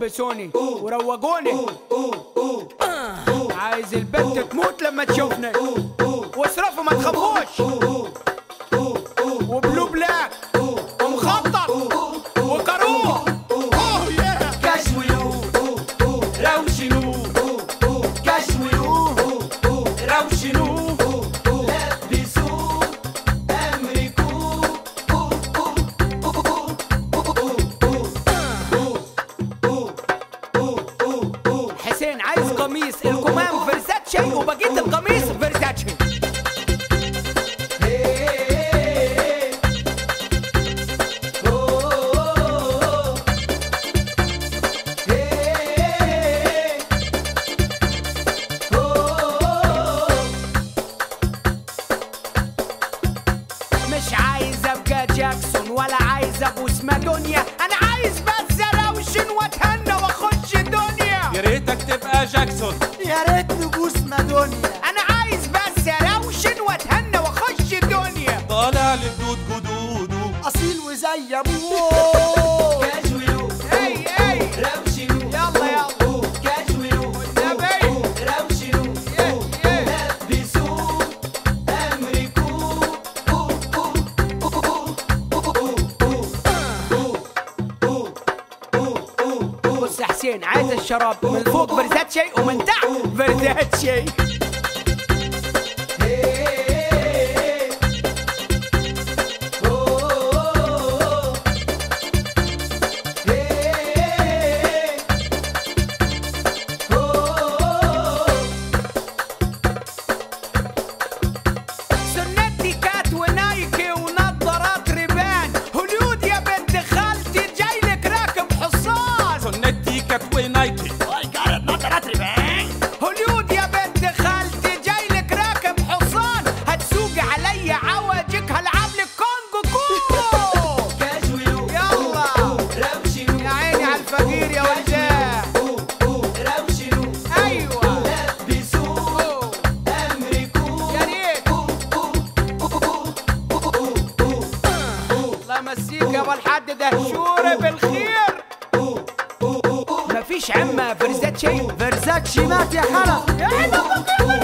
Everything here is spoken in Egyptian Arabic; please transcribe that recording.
لبسوني وروجوني عايز البنت تموت لما تشوفني واصرفوا ما تخافوش وبلو بلاك ومخطط وكروه اوه ياه كشويو روشنو كشويو روشنو لبسوا أمريكو حسين عايز قميص الكمام فيرزاتشي وبقيت القميص فيرزاتشي مش عايز ابقى جاكسون ولا عايز ابو اسمها دنيا انا عايز بس اروشن واتهنى واخش دنيا يا ريتك تبقى جاكسون يا ريت نبوس مادونيا انا عايز بس اروشن واتهنى واخش دنيا طالع لجدود جدوده اصيل وزي ابوه كشويو اي اي روشنو يلا يلا كشويو نبي روشنو يه يه لبسوا أمريكو بص يا حسين عايز الشراب من فوق فيرزاتشي ومن تحت فيرزاتشي سنتي كات ونايكي ونظارات ريبان هوليود يا بنت خالتي جايلك راكب حصان سنتي كات ونايكي هوليود يا بنت خالتي جايلك راكب حصان هتسوقي علي عوجك هلعب لك كونغو كونغو كشويو يلا روشنو يا عيني على الفقير يا ولداه روشنو ايوه لبسوا أوه. أمريكو يا ريت الله يمسيك يا ابو الحاج دهشوري بالخير مفيش عمه فرزات شيء فرزاتشي مات يا حلا يا عيني